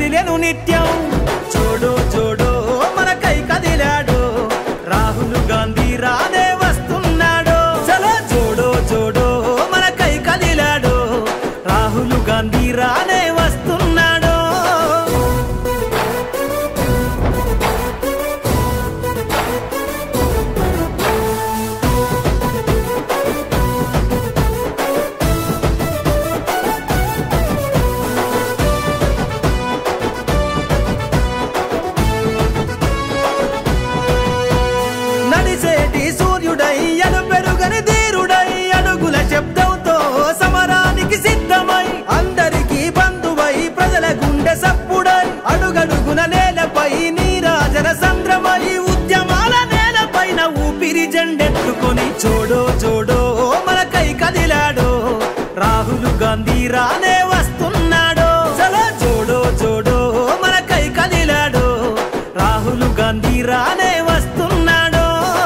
కదిలెను నిత్యం చూడు చూడు మనకై కదిలాడు రాహుల్ గాంధీ రానే వస్తున్నాడు చలో చూడు చూడు మనకై కదిలాడు రాహుల్ గాంధీ రానే వస్తున్నాడు నడిసేటి సూర్యుడై అను పెరుగని ధీరుడై అడుగుల శబ్దంతో సమరానికి సిద్ధమై అందరికీ బంధువై ప్రజల గుండె సప్పుడై అడుగడుగున నేలపై నీరాజన సంద్రమై ఉద్యమాల నేలపైన ఊపిరి జెండెత్తుకొని చూడో చూడో మనకై కదిలాడు రాహుల్ గాంధీ రానే వస్తున్నాడు చలో చూడో చూడో మనకై కదిలాడు రాహుల్ గాంధీ రానే వస్తున్నాడు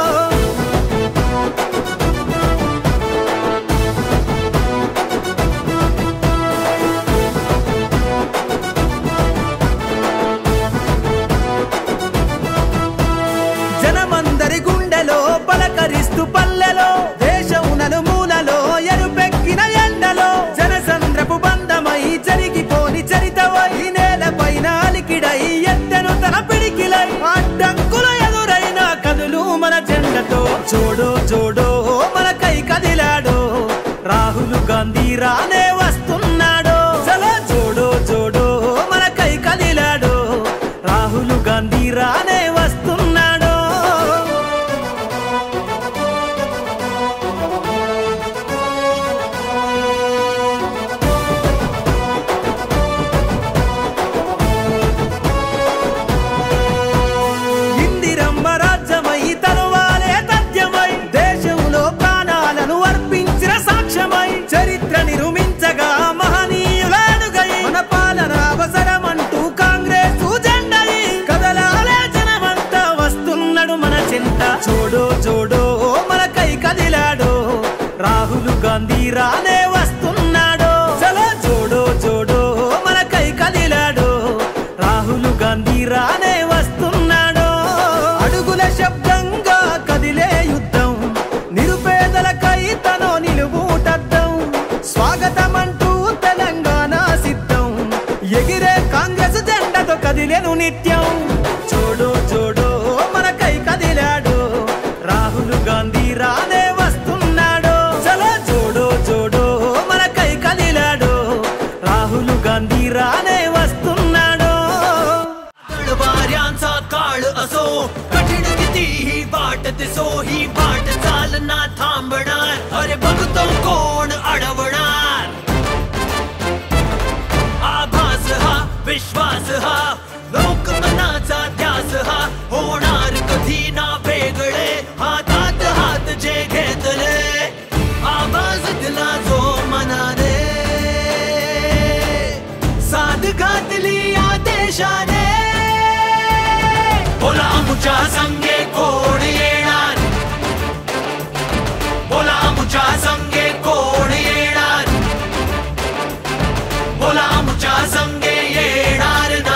జనమందరి గుండెలో పలకరిస్తూ పల్లెలో దేశం నలుమూలలో ఎరుపెక్కిన ఎండలో జనసంద్రపు బంధమై జరిగిపోని చరితవై నేలపైన అలికిడై ఎత్తెను తన పిడికిలై అడ్డంకుల ఎదురైన కదులు మన జెండతో చూడు చూడు మనకై కదిలాడు రాహుల్ గాంధీ రానే వస్తున్నాడు చలో చూడు చూడు మనకై కదిలాడు రాహుల్ గాంధీ రానే వస్తున్నాడు ఇందిరమ్మ రాజ్యమై తరువాలే తథ్యమై దేశంలో ప్రాణాలను అర్పించిన సాక్ష్యమై చరిత్ర నిరూపించగా మహనీయుల అడుగై మన పాలన అవసరమంటూ కాంగ్రెస్ జెండై కదలాలే జనమంతా వస్తున్నాడు మన చింత చూడు చూడు మనకై కదిలాడు రాహుల్ గాంధీ రానే వస్తున్నాడు చలో చూడు చూడు మనకై కదిలాడు రాహుల్ గాంధీ రానే వస్తున్నాడు అడుగుల శబ్దంగా కదిలే యుద్ధం నిరుపేదలకై తనో నిలువుటద్దం స్వాగతమంటూ తెలంగాణ సిద్ధం ఎగిరే కాంగ్రెస్ జెండతో కదిలేను నిత్యం చూడు చూడు మనకై కదిలాడు రాహుల్ గాంధీ రానే వస్తున్నాడు చలో చూడు చూడు మనకై కదిలాడు రాహుల్ గాంధీ రానే वस्तुన్నాడు वाऱ्यांचा काळ असो कठीण कितीही वाट दिसो ही वाट चालना थांबणार अरे बघतो कोण अडवणार आभास हा विश्वास हा लोकमनाचा ध्यास हा होणार कधी ना वेगळे हातात हात जे घेतले आवाज दिला जो मनाने साथ घातली या देशाने बोला आमच्या संगे कोण येणार बोला आमच्या संगे कोण येणार बोला आमच्या संगे येणार ना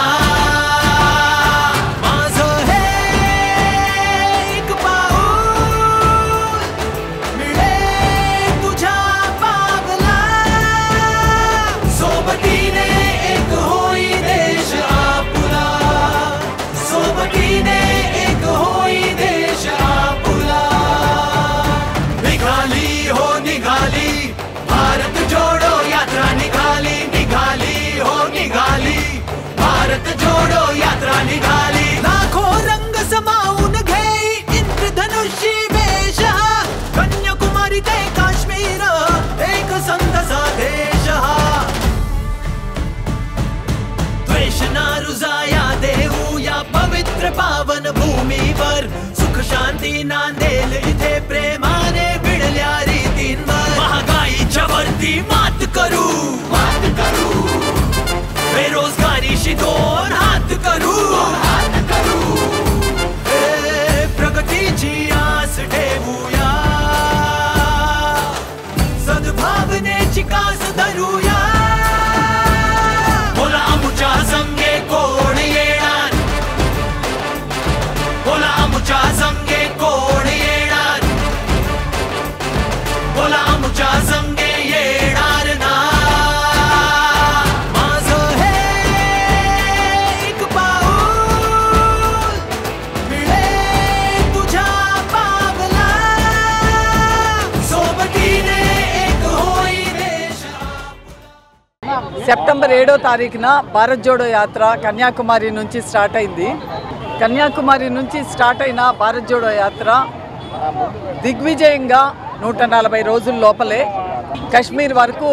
माझं हे एक पाऊल मिळेल तुझ्या पावला सोबतीने एक होई देश आपुला सोबतीने एक होई देश आपुला निघाली हो निघाली भारत जोडो यात्रा निघाली निघाली हो निघाली भारत जोडो यात्रा निघाली लाखो रंग समावून घेई इंद्रधनुष्य वेश हा. कन्याकुमारी ते काश्मीर एक संतसा देश हा द्वेष नारुजाया देऊ या पवित्र पावन भूमीवर सुख शांती नांदेल इथे प्रेमाने भिडल्या रीतींवर महागाईच्या वरती मात करू मात करू बेरोजगारीशी दोन हात करू हात करू प्रगतीची आस ठेवूया सद्भावनेची कास धरूया बोला आमच्या संगे को సెప్టెంబర్ ఏడో తారీఖున భారత్ జోడో యాత్ర కన్యాకుమారి నుంచి స్టార్ట్ అయింది కన్యాకుమారి నుంచి స్టార్ట్ అయిన భారత్ జోడో యాత్ర దిగ్విజయంగా నూట నలభై రోజుల లోపలే కశ్మీర్ వరకు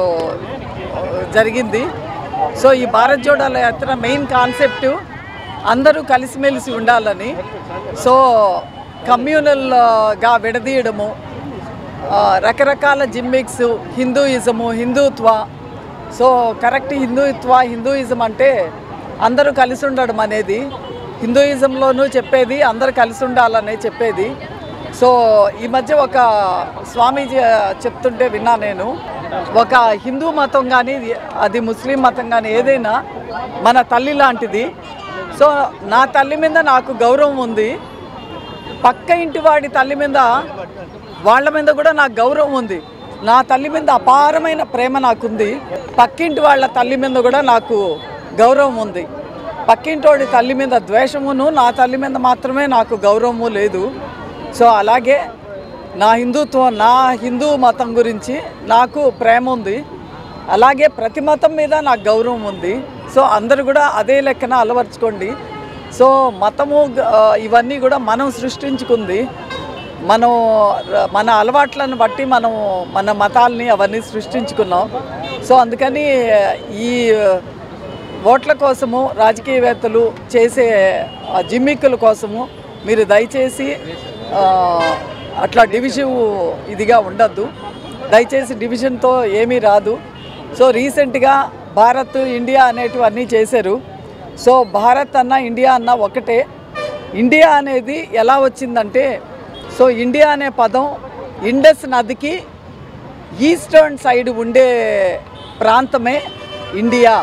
జరిగింది సో ఈ భారత్ జోడో యాత్ర మెయిన్ కాన్సెప్ట్ అందరూ కలిసిమెలిసి ఉండాలని సో కమ్యూనల్గా విడదీయడము ఆ, రకరకాల gimmicks Hinduism Hindutva so correct Hindutva Hinduism అంటే అందరూ కలిసి ఉండడం అనేది హిందూయిజంలోనూ చెప్పేది అందరూ కలిసి ఉండాలనే చెప్పేది సో ఈ మధ్య ఒక స్వామీజీ చెప్తుంటే విన్నా నేను ఒక హిందూ మతం కానీ అది ముస్లిం మతం కానీ ఏదైనా మన తల్లి లాంటిది సో నా తల్లి మీద నాకు గౌరవం ఉంది పక్క ఇంటి వాడి తల్లి మీద వాళ్ళ మీద కూడా నాకు గౌరవం ఉంది నా తల్లి మీద అపారమైన ప్రేమ నాకుంది పక్కింటి వాళ్ళ తల్లి మీద కూడా నాకు గౌరవం ఉంది పక్కింటోడి తల్లి మీద ద్వేషమును నా తల్లి మీద మాత్రమే నాకు గౌరవము లేదు సో అలాగే నా హిందుత్వం నా హిందూ మతం గురించి నాకు ప్రేమ ఉంది అలాగే ప్రతి మతం మీద నాకు గౌరవం ఉంది సో అందరూ కూడా అదే లెక్కన అలవర్చుకోండి సో మతము ఆ, ఇవన్నీ కూడా మనం సృష్టించుకుంది మనం ర- మన అలవాట్లను బట్టి మనం మన మతాల్ని అవన్నీ సృష్టించుకున్నాం సో అందుకని ఈ ఓట్ల కోసము రాజకీయవేత్తలు చేసే ఆ జిమ్మిక్కుల కోసము మీరు దయచేసి ఆ, అట్లా డివిజివ్ ఇదిగా ఉండద్దు దయచేసి డివిజన్తో ఏమీ రాదు సో రీసెంట్గా భారత్ ఇండియా అనేటివన్నీ చేశారు సో భారత్ అన్న ఇండియా అన్న ఒకటే ఇండియా అనేది ఎలా వచ్చిందంటే సో ఇండియా అనే పదం ఇండస్ నదికి ఈస్టర్న్ సైడ్ ఉండే ప్రాంతమే ఇండియా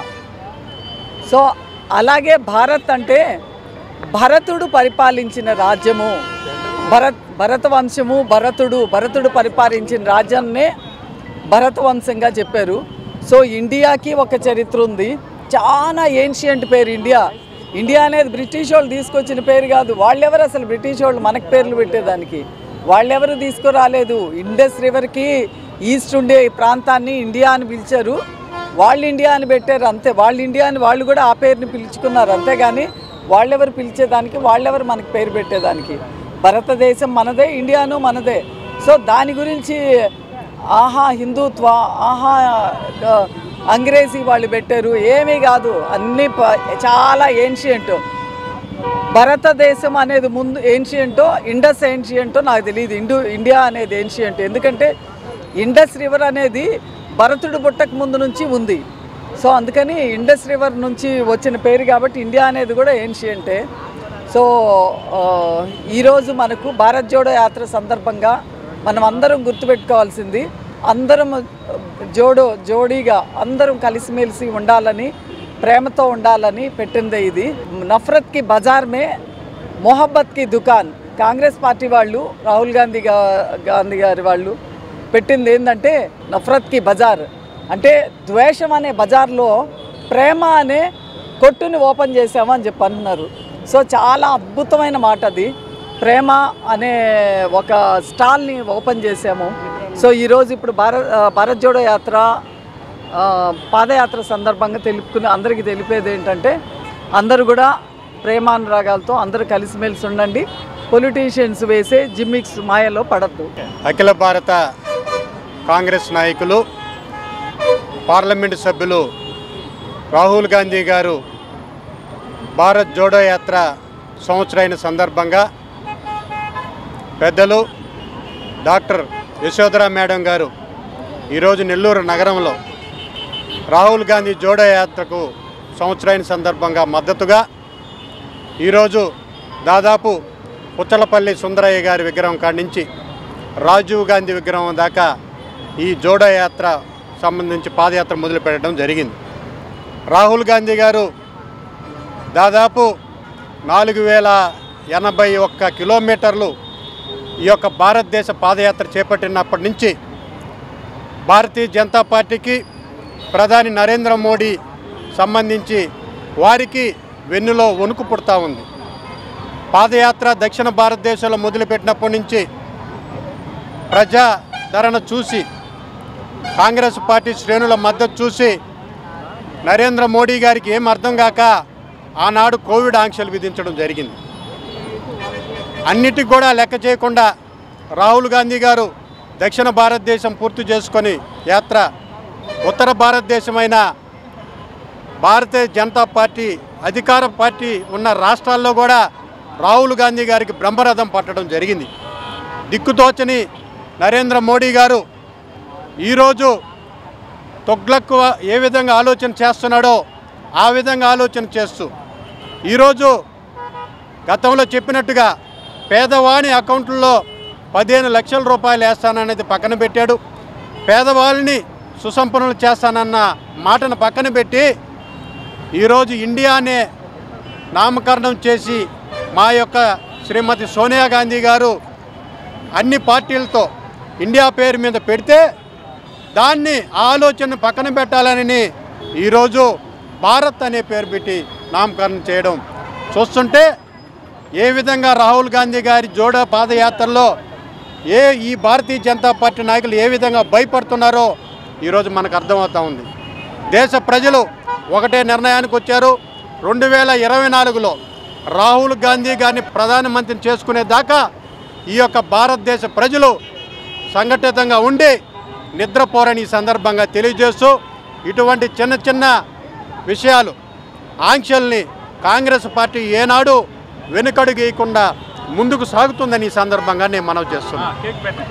సో అలాగే భారత్ అంటే భరతుడు పరిపాలించిన రాజ్యము భరత్ భరత వంశము భరతుడు భరతుడు పరిపాలించిన రాజ్యాన్నే భరత వంశంగా చెప్పారు సో ఇండియాకి ఒక చరిత్ర ఉంది చాలా ఏన్షియంట్ పేరు ఇండియా ఇండియా అనేది బ్రిటిష్ వాళ్ళు తీసుకొచ్చిన పేరు కాదు వాళ్ళెవరు అసలు బ్రిటిష్ వాళ్ళు మనకు పేర్లు పెట్టేదానికి వాళ్ళెవరు తీసుకురాలేదు ఇండస్ రివర్కి ఈస్ట్ ఉండే ఈ ప్రాంతాన్ని ఇండియా అని పిలిచారు వాళ్ళు ఇండియా అని పెట్టారు అంతే వాళ్ళు ఇండియా అని వాళ్ళు కూడా ఆ పేరుని పిలుచుకున్నారు అంతేగాని వాళ్ళెవరు పిలిచేదానికి వాళ్ళెవరు మనకి పేరు పెట్టేదానికి భారతదేశం మనదే ఇండియాను మనదే సో దాని గురించి ఆహా హిందుత్వ ఆహా ఆ, అంగ్రేజీ వాళ్ళు పెట్టారు ఏమీ కాదు అన్నీ ప- చాలా ఏన్షియంట్ భారతదేశం అనేది ముందు ఏన్షియంటో ఇండస్ ఏన్షియంటో నాకు తెలియదు ఇండు ఇండియా అనేది ఏన్షియంట్ ఎందుకంటే ఇండస్ రివర్ అనేది భరతుడు పుట్టక ముందు నుంచి ఉంది సో అందుకని ఇండస్ రివర్ నుంచి వచ్చిన పేరు కాబట్టి ఇండియా అనేది కూడా ఏన్షియంటే సో ఆ, ఈరోజు మనకు భారత్ జోడో యాత్ర సందర్భంగా మనం అందరం గుర్తుపెట్టుకోవాల్సింది అందరం జోడో జోడీగా అందరం కలిసిమెలిసి ఉండాలని ప్రేమతో ఉండాలని పెట్టిందే ఇది నఫరత్ కి బజార్ మే మొహబ్బత్ కి దుకాన్ కాంగ్రెస్ పార్టీ వాళ్ళు రాహుల్ గాంధీ గా- గాంధీ గారి వాళ్ళు పెట్టింది ఏంటంటే నఫరత్ కి బజార్ అంటే ద్వేషం అనే బజార్లో ప్రేమ అనే కొట్టుని ఓపెన్ చేసామని చెప్పి అంటున్నారు సో చాలా అద్భుతమైన మాట అది ప్రేమ అనే ఒక స్టాల్ని ఓపెన్ చేసాము సో ఈరోజు ఇప్పుడు భారత్ ఆ, భారత్ జోడో యాత్ర ఆ, పాదయాత్ర సందర్భంగా తెలుపుకుని అందరికీ తెలిపేది ఏంటంటే అందరూ కూడా ప్రేమానురాగాలతో అందరూ కలిసిమెలిసి ఉండండి పొలిటీషియన్స్ వేసే జిమ్మిక్స్ మాయలో పడద్దు అఖిల భారత కాంగ్రెస్ నాయకులు పార్లమెంటు సభ్యులు రాహుల్ గాంధీ గారు భారత్ జోడో యాత్ర సంవత్సరైన సందర్భంగా పెద్దలు డాక్టర్ యశోధర మేడం గారు ఈరోజు నెల్లూరు నగరంలో రాహుల్ గాంధీ జోడో యాత్రకు సంవత్సరైన సందర్భంగా మద్దతుగా ఈరోజు దాదాపు పుచ్చలపల్లి సుందరయ్య గారి విగ్రహం కాడి నుంచి రాజీవ్ గాంధీ విగ్రహం దాకా ఈ జోడో యాత్ర సంబంధించి పాదయాత్ర మొదలు పెట్టడం జరిగింది రాహుల్ గాంధీ గారు దాదాపు నాలుగు వేల ఎనభై ఒక్క కిలోమీటర్లు ఈ యొక్క భారతదేశ పాదయాత్ర చేపట్టినప్పటి నుంచి భారతీయ జనతా పార్టీకి ప్రధాని నరేంద్ర మోడీ సంబంధించి వారికి వెన్నులో వణుకు పుడతా ఉంది పాదయాత్ర దక్షిణ భారతదేశంలో మొదలుపెట్టినప్పటి నుంచి ప్రజా ధరను చూసి కాంగ్రెస్ పార్టీ శ్రేణుల మద్దతు చూసి నరేంద్ర మోడీ గారికి ఏం అర్థం కాక ఆనాడు కోవిడ్ ఆంక్షలు విధించడం జరిగింది అన్నిటికి కూడా లెక్క చేయకుండా రాహుల్ గాంధీ గారు దక్షిణ భారతదేశం పూర్తి చేసుకొని యాత్ర ఉత్తర భారతదేశమైన భారతీయ జనతా పార్టీ అధికార పార్టీ ఉన్న రాష్ట్రాల్లో కూడా రాహుల్ గాంధీ గారికి బ్రహ్మరథం పట్టడం జరిగింది దిక్కుతోచని నరేంద్ర మోడీ గారు ఈరోజు తొగ్లక్కువ ఏ విధంగా ఆలోచన చేస్తున్నాడో ఆ విధంగా ఆలోచన చేస్తూ ఈరోజు గతంలో చెప్పినట్టుగా పేదవాని అకౌంట్లో పదిహేను లక్షల రూపాయలు వేస్తాననేది పక్కన పెట్టాడు పేదవాళ్ళని సుసంపన్నులు చేస్తానన్న మాటను పక్కన పెట్టి ఈరోజు ఇండియానే నామకరణం చేసి మా యొక్క శ్రీమతి సోనియా గాంధీ గారు అన్ని పార్టీలతో ఇండియా పేరు మీద పెడితే దాన్ని ఆ ఆలోచన పక్కన పెట్టాలని ఈరోజు భారత్ అనే పేరు పెట్టి నామకరణం చేయడం చూస్తుంటే ఏ విధంగా రాహుల్ గాంధీ గారి జోడో పాదయాత్రలో ఏ ఈ భారతీయ జనతా పార్టీ నాయకులు ఏ విధంగా భయపడుతున్నారో ఈరోజు మనకు అర్థమవుతా ఉంది దేశ ప్రజలు ఒకటే నిర్ణయానికి వచ్చారు రెండు వేల ఇరవై నాలుగులో రాహుల్ గాంధీ గారిని ప్రధానమంత్రిని చేసుకునే దాకా ఈ యొక్క భారతదేశ ప్రజలు సంఘటితంగా ఉండి నిద్రపోరని ఈ సందర్భంగా తెలియజేస్తూ ఇటువంటి చిన్న చిన్న విషయాలు ఆంక్షల్ని కాంగ్రెస్ పార్టీ ఏనాడు వెనుకడుగేయకుండా ముందుకు సాగుతుందని ఈ సందర్భంగా నేను మనవి చేస్తున్నాను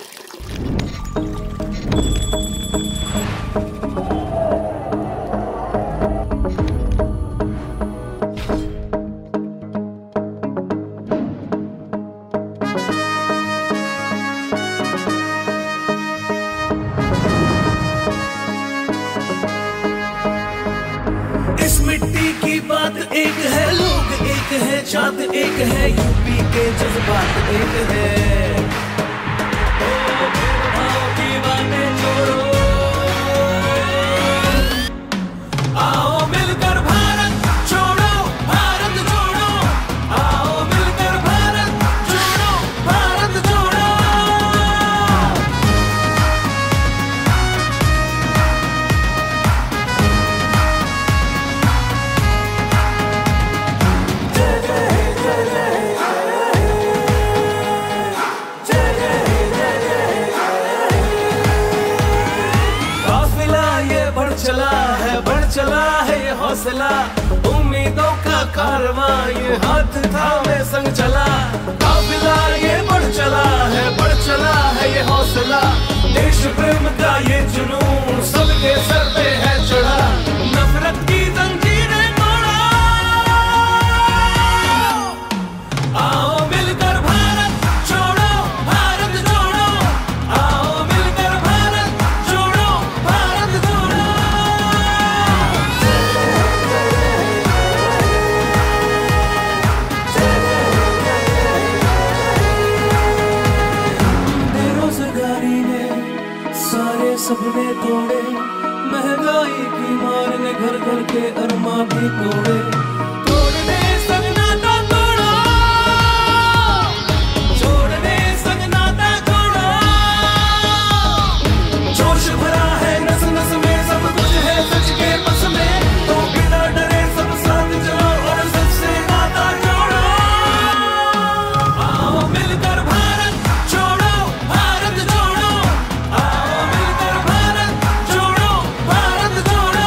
इस मिट्टी की बात एक है लोग एक है जात एक है यूपी के जज्बात एक है ओ, आओ की बातें छोड़ो आओ मिलकर भारत छोड़ो भारत छोड़ो आओ मिलकर भारत छोड़ो भारत छोड़ो काफिला ये बढ़ चला है बढ़ चला है ये हौसला उम्मीदों का कारवां ये हाथ थामे संग चला काफिला ये बढ़ चला है बढ़ चला है ये हौसला देश प्रेम का ये जुनून सबके सर पे है चढ़ा नफरत की जंजीरें तोड़ो आओ मिलकर भारत छोड़ो भारत छोड़ो आओ मिलकर भारत छोड़ो भारत छोड़ो बेरोजगारी ने सारे सपने तोड़े महंगाई की मार ने घर घर के अरमा भी तोड़े तोड़ने सगनाता तोड़ो छोड़ने सगनाता तोड़ो जोश भरा है नस नस में सब कुछ है सच के बस में तो बिना डरे सब साथ चलो और सबसे नाता जोड़ो आओ मिलकर भारत छोड़ो भारत छोड़ो आओ मिलकर भारत छोड़ो भारत छोड़ो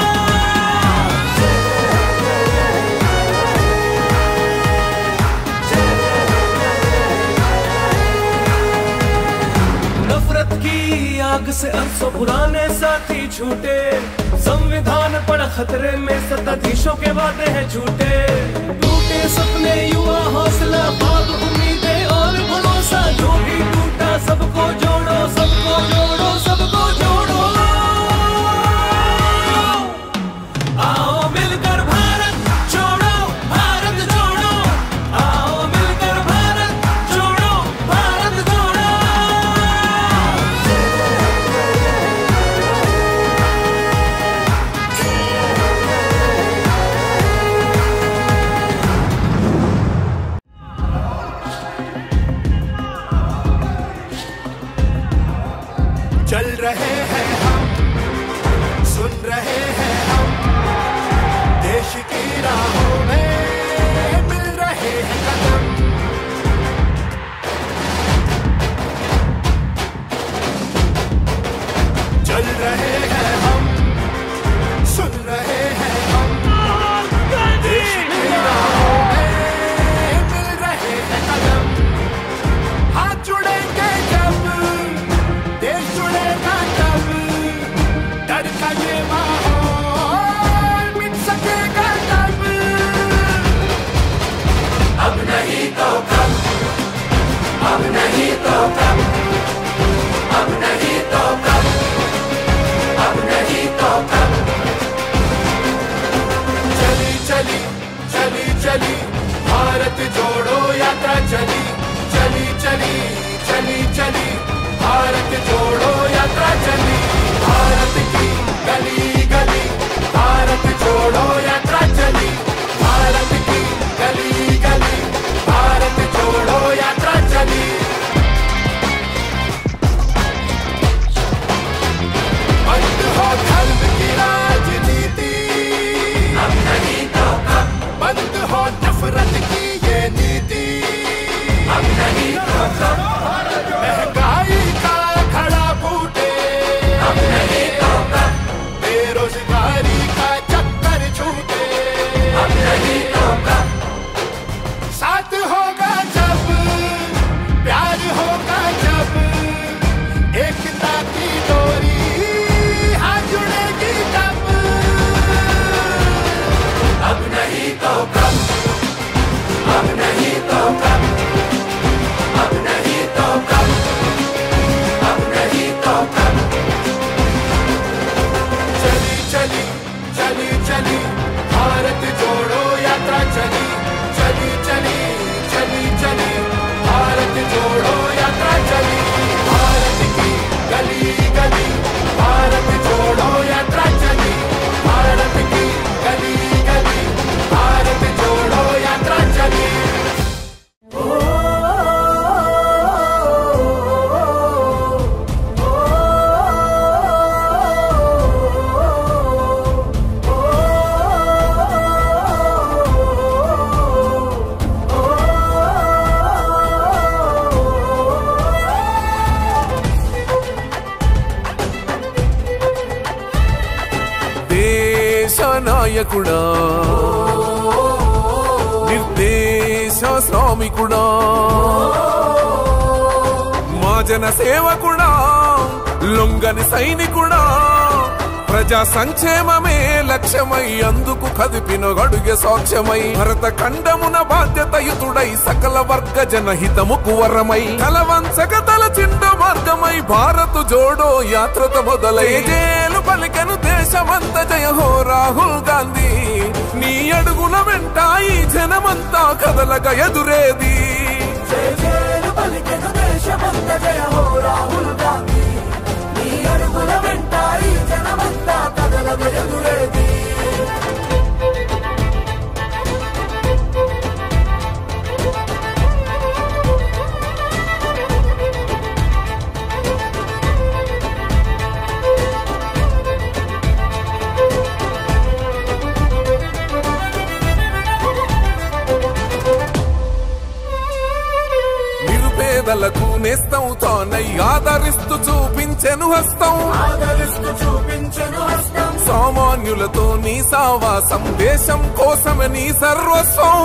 नफरत की आग से अरसों पुराने साथी छूटे संविधान पर खतरे में सत्ताधीशों के वादे हैं झूठे टूटे सपने युवा हौसला ख्वाब उम्मीदें और भरोसा जो भी टूटा सबको जोड़ो सबको जोड़ो सबको जोड़ो आओ मिलकर भारत छोड़ो भारत छोड़ो आओ मिलकर भारत छोड़ो भारत छोड़ो चल रहे हैं हम सुन रहे हैं हम राहों में मिल रहे हैं कदम चल रहे हैं हम सुन रहे हैं हम देश की राहों में मिल रहे हैं कदम हाथ जुड़ेंगे जब देश जुड़ेगा तब डर का ये माहौल मिट सकेगा तब अब नहीं तो कब अब नहीं तो कब अब नहीं तो कब अब नहीं तो कब चली चली चली चली भारत जोड़ो यात्रा चली चली चली चली चली भारत जोड़ो यात्रा चली भारत की गली गली भारत जोड़ो यात्रा चली भारत की गली गली भारत जोड़ो यात्रा चली बंद हो धर्म की राजनीति अब नहीं तो कब बंद हो नफरत की ये नीति अब नहीं तो कब महंगाई का खड़ा फूटे अब नहीं तो कब बेरोजगारी का चक्कर छूटे अब नहीं तो कब साथ होगा जब प्यार होगा जब एकता की डोरी हाथ जुड़ेगी तब अब नहीं तो कब अब नहीं तो कब अब नहीं तो कब अब नहीं तो कब चली चली चली चली भारत जोड़ो यात्रा चली चली चली चली चली भारत जोड़ो यात्रा चली भारत की गली गली भारत जोड़ो यात्रा चली भारत की गली गली भारत जोड़ो यात्रा चली దేశ నాయకుడా నిర్దేశ శ్రామికుడా మా జన సేవకుడా లొంగని సైనికుడా ప్రజా సంక్షేమమే లక్ష్యమై అందుకు కదిపిన గడుగె సాక్ష్యమై భరత ఖండమున బాధ్యతయుతుడై సకల వర్గ జనహితముకు వరమై కలవంచక తల చిండ మార్గమై భారత్ జోడో యాత్రత మొదలై జేలు పలికెను దేశమంత జయ హో రాహుల్ గాంధీ నీ అడుగుల వెంట ఈ జనమంతా కదలగ ఎదురేది నిరుపేదలకు నేస్తం తానై ఆదరిస్తూ చూపించెను హస్తం సామాన్యులతో నీ సావాసం దేశం కోసమే నీ సర్వస్వం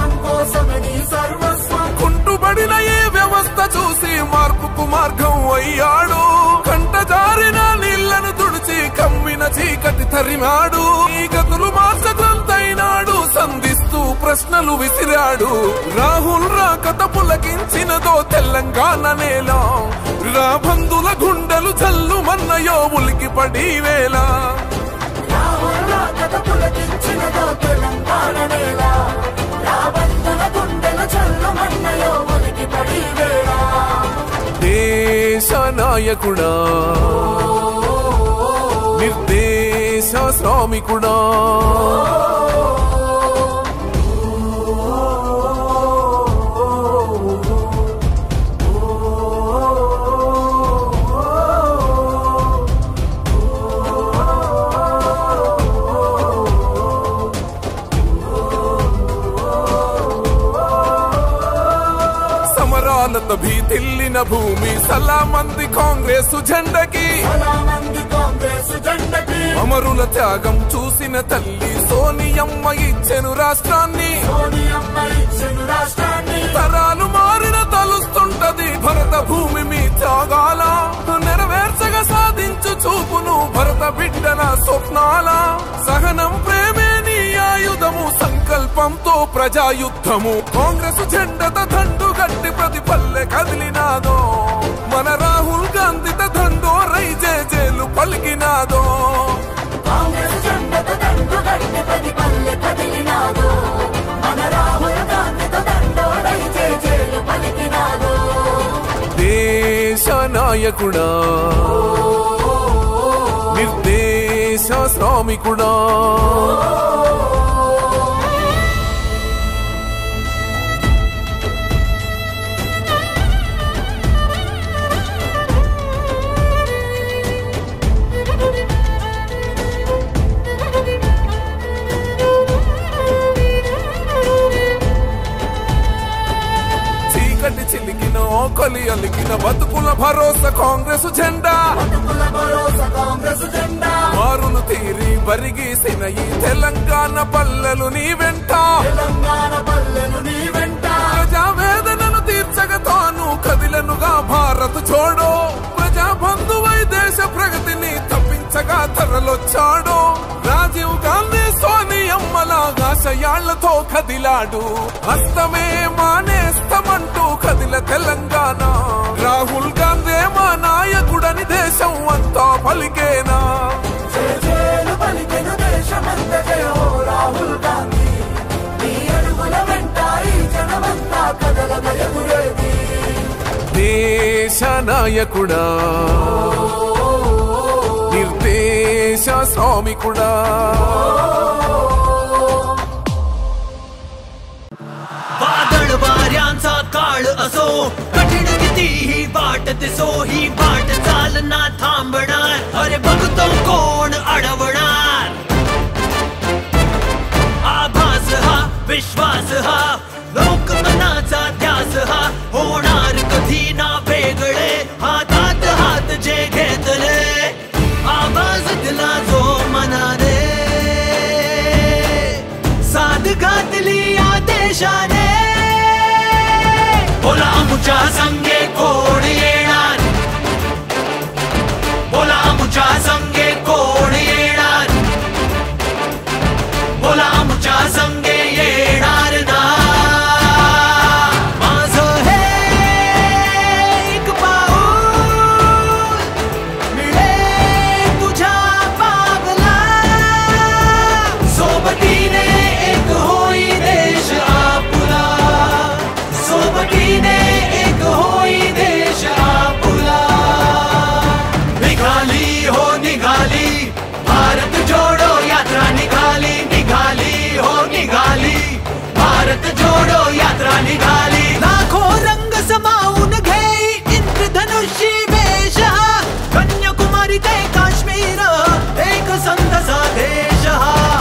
కుంటుబడిన ఏ వ్యవస్థ చూసి మార్పుకు మార్గం అయ్యాడు కంట జారిన నీళ్లను తుడిచి కమ్మిన చీకటి తరిమాడు ఈ గతులు మార్చగంతైనాడు సంధిస్తూ ప్రశ్నలు విసిరాడు రాహుల్ రాకత పులకించినదో తెలంగాణ నేల రాబందుల గుండెలు జల్లు మన్నయో ఉలికి పడి వేళ దేశ నాయకుడా నిర్దేశ శ్రామికుడా రక్త భీతిల్లిన భూమి సలామంది కాంగ్రెస్ జెండకి అమరుల త్యాగం చూసిన తల్లి సోనియమ్మ ఇచ్చెను రాష్ట్రాన్ని తరాలు మారిన తలుస్తుంటది భరత భూమి మీ త్యాగాల నెరవేర్చగా సాధించు చూపును భరత బిడ్డన స్వప్నాల సహనం ప్రేమే నీ ఆయుధము సంకల్పంతో ప్రజాయుద్ధము కాంగ్రెస్ జెండత దండు గట్టి ప్రతి పల్లె కదిలినాదో మన రాహుల్ గాంధీ దండో రై జేలు పలికినాదో కాంగ్రెస్ జెండతో దండు గట్టి ప్రతి పల్లె కదిలినాదో మన రాహుల్ గాంధీతో దండోడై జేజేలు పలికినాదో దేశ నాయకుడా నిర్దేశ శ్రామికుడా చీకటి చిలికిన ఓకలి అలికిన బతుకుల భరోసా కాంగ్రెస్ జెండా కుల భరోసా కాంగ్రెస్ జెండా మారులు తీరి బరిగీసిన ఈ తెలంగాణ పల్లెలు నీ వెంట తెలంగాణ పల్లెను నీ వెంట ప్రజా వేదనను తీర్చగ తాను కదిలనుగా భారత్ చూడో ప్రజా బంధువై దేశ ప్రగతిని తప్పించగా తరలొచ్చాడు రాజీవ్ గాంధీ సోనియమ్మలాగా శయాళ్లతో కదిలాడు హస్తమే మానేస్తమంటూ కదిల తెలంగాణ రాహుల్ గాంధీ మా నాయకుడని దేశం అంతా పలికేనా జేజేలు పలికెను దేశమంతటే ఓ రాహుల్ గాంధీ నీ అడుగుల వెంట ఈ జనమంతా కదలగ ఎగురేది దేశ నాయకుడా నిర్దేశ శ్రామికుడా वादळ वाऱ्यांचा काळ असो कठीण कितीही वाट दिसो ही वाट चालना थांबणार अरे बघतो कोण अडवणार आभास हा विश्वास हा लोकमनाचा ध्यास हा होणार कधी ना वेगळे हातात हात जे घेतले आवाज दिला जो मनाने साध घातली या देशाने बोला आमच्या संगे कोण येणार बोला आमच्या संगे कोण येणार बोला आमच्या संगे येणार ना माझं हे एक पाऊल मिळेल तुझ्या पावला सोबतीने एक होई देश आपुला सोबतीने एक होई देश आपुला निघाली हो निघाली भारत जोडो यात्रा निघाली निघाली हो निघाली भारत जोडो यात्रा निघाली लाखो रंग समावून घेई इंद्रधनुष्य वेश हा. कन्याकुमारी ते काश्मीर एक संतसा देश हा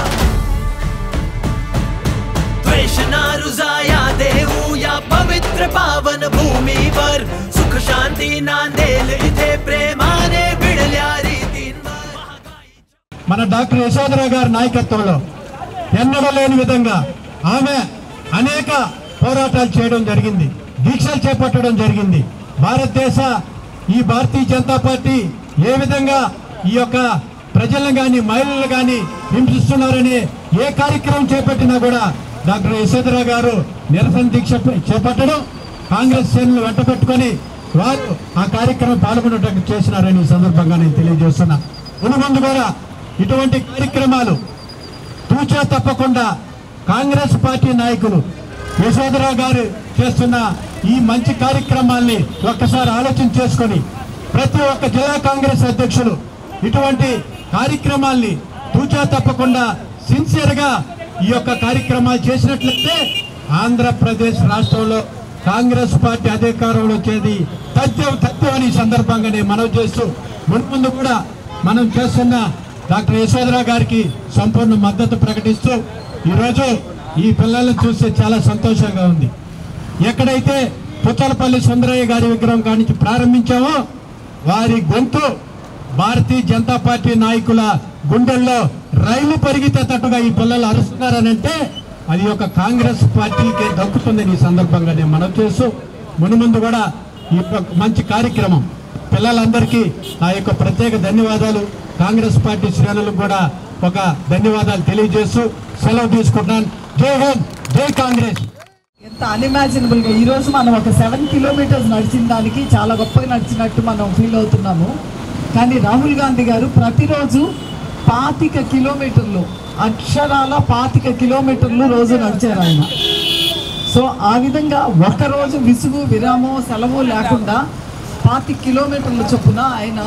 द्वेष नारुजाया देऊ या पवित्र पावन भूमीवर सुख शांती नांदेल इथे प्रेमाने भिडल्या रीतींवर మన డాక్టర్ యశోధరావు గారి నాయకత్వంలో ఎన్నడూ లేని విధంగా ఆమె అనేక పోరాటాలు చేయడం జరిగింది దీక్షలు చేపట్టడం జరిగింది భారతదేశ ఈ భారతీయ జనతా పార్టీ ఏ విధంగా ఈ యొక్క ప్రజలను కానీ మహిళలు కానీ హింసిస్తున్నారని ఏ కార్యక్రమం చేపట్టినా కూడా డాక్టర్ యశోధరావు గారు నిరసన దీక్ష చేపట్టడం కాంగ్రెస్ శ్రేణులు వెంట పెట్టుకొని వారు ఆ కార్యక్రమం పాల్గొనడం చేసినారని ఈ సందర్భంగా నేను తెలియజేస్తున్నా మునుముందు కూడా ఇటువంటి కార్యక్రమాలు తూచా తప్పకుండా కాంగ్రెస్ పార్టీ నాయకులు యశోధరావు గారు చేస్తున్న ఈ మంచి కార్యక్రమాల్ని ఒక్కసారి ఆలోచన చేసుకొని ప్రతి ఒక్క జిల్లా కాంగ్రెస్ అధ్యక్షులు ఇటువంటి కార్యక్రమాల్ని తూచా తప్పకుండా సిన్సియర్ గా ఈ యొక్క కార్యక్రమాలు చేసినట్లయితే ఆంధ్రప్రదేశ్ రాష్ట్రంలో కాంగ్రెస్ పార్టీ అధికారంలో వచ్చేది తథ్యం తథ్యం అని ఈ సందర్భంగా నేను మనవి చేస్తూ మున్ముందు కూడా మనం చేస్తున్న డాక్టర్ యశోధరావు గారికి సంపూర్ణ మద్దతు ప్రకటిస్తూ ఈరోజు ఈ పిల్లలను చూస్తే చాలా సంతోషంగా ఉంది ఎక్కడైతే పుచ్చలపల్లి సుందరయ్య గారి విగ్రహం కానించి ప్రారంభించామో వారి గొంతు భారతీయ జనతా పార్టీ నాయకుల గుండెల్లో రైలు పరిగెత్తేటట్టుగా ఈ పిల్లలు అరుస్తున్నారనంటే అది ఒక కాంగ్రెస్ పార్టీకే దక్కుతుందని ఈ సందర్భంగా నేను మనవి చేస్తూ మునుముందు కూడా ఈ యొక్క మంచి కార్యక్రమం పిల్లలందరికీ ఆ యొక్క ప్రత్యేక ధన్యవాదాలు కాంగ్రెస్ పార్టీ శ్రేణులకు కూడా ఒక ధన్యవాదాలు తెలియజేస్తూ సెలవు తీసుకుంటున్నాను జై హింద్ జై కాంగ్రెస్ ఎంత అన్ఇమాజినబుల్ గా ఈ రోజు మనం ఒక సెవెన్ కిలోమీటర్స్ నడిచిన దానికి చాలా గొప్పగా నడిచినట్టు మనం ఫీల్ అవుతున్నాము కానీ రాహుల్ గాంధీ గారు ప్రతిరోజు పాతిక కిలోమీటర్లు అక్షరాల పాతిక కిలోమీటర్లు రోజు నడిచారు ఆయన సో ఆ విధంగా ఒక్కరోజు విసుగు విరామం సెలవు లేకుండా పాతిక కిలోమీటర్ల చొప్పున ఆయన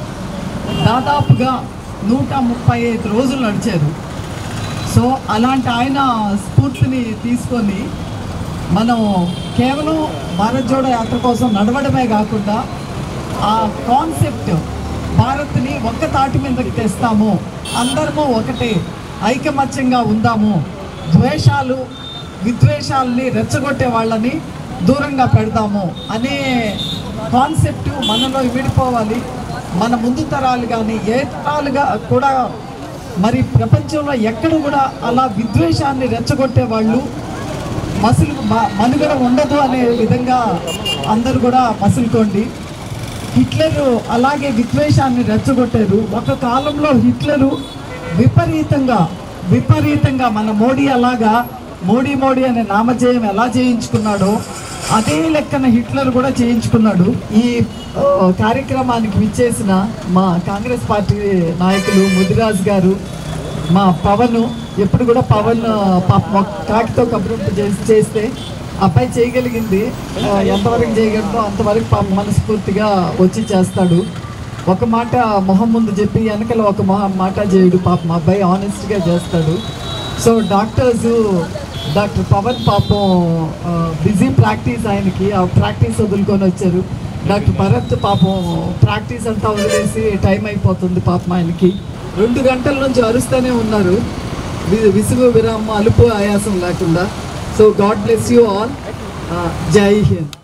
దాదాపుగా నూట ముప్పై ఐదు రోజులు నడిచారు సో అలాంటి ఆయన స్ఫూర్తిని తీసుకొని మనం కేవలం భారత్ జోడో యాత్ర కోసం నడవడమే కాకుండా ఆ కాన్సెప్ట్ భారత్ని ఒక్క తాటి మీదకి తెస్తాము అందరము ఒకటే ఐకమత్యంగా ఉందాము ద్వేషాలు విద్వేషాలని రెచ్చగొట్టే వాళ్ళని దూరంగా పెడదాము అనే కాన్సెప్ట్ మనలో విడిపోవాలి మన ముందు తరాలు కానీ ఏ తరాలుగా కూడా మరి ప్రపంచంలో ఎక్కడ కూడా అలా విద్వేషాన్ని రెచ్చగొట్టే వాళ్ళు మసులు మ- మనుగడ ఉండదు అనే విధంగా అందరూ కూడా మసులుకోండి హిట్లరు అలాగే విద్వేషాన్ని రెచ్చగొట్టారు ఒక కాలంలో హిట్లరు విపరీతంగా విపరీతంగా మన మోడీ అలాగా మోడీ మోడీ అనే నామజేయం ఎలా చేయించుకున్నాడో అదే లెక్కన హిట్లర్ కూడా చేయించుకున్నాడు ఈ ఆ, కార్యక్రమానికి విచ్చేసిన మా కాంగ్రెస్ పార్టీ నాయకులు ముదిరాజ్ గారు మా పవన్ ఎప్పుడు కూడా పవన్ పాపం ఒక కాకితో కబురింపు చేసి చేస్తే అబ్బాయి చేయగలిగింది ఆ, ఎంతవరకు చేయగలదో అంతవరకు పాప మనస్ఫూర్తిగా వచ్చి చేస్తాడు ఒక మాట మొహం ముందు చెప్పి వెనకల ఒక మొహం మాట చేయడు పాప మా అబ్బాయి ఆనెస్ట్గా చేస్తాడు సో డాక్టర్స్ డాక్టర్ పవన్ పాపం బిజీ ప్రాక్టీస్ ఆయనకి ఆ ప్రాక్టీస్ వదులుకొని వచ్చారు డాక్టర్ భరత్ పాపం ప్రాక్టీస్ అంతా వదిలేసి టైం అయిపోతుంది పాపం ఆయనకి రెండు గంటల నుంచి అరుస్తూనే ఉన్నారు వి- విసుగు విరామం అలుపు ఆయాసం లేకుండా so God bless you all Jai Hind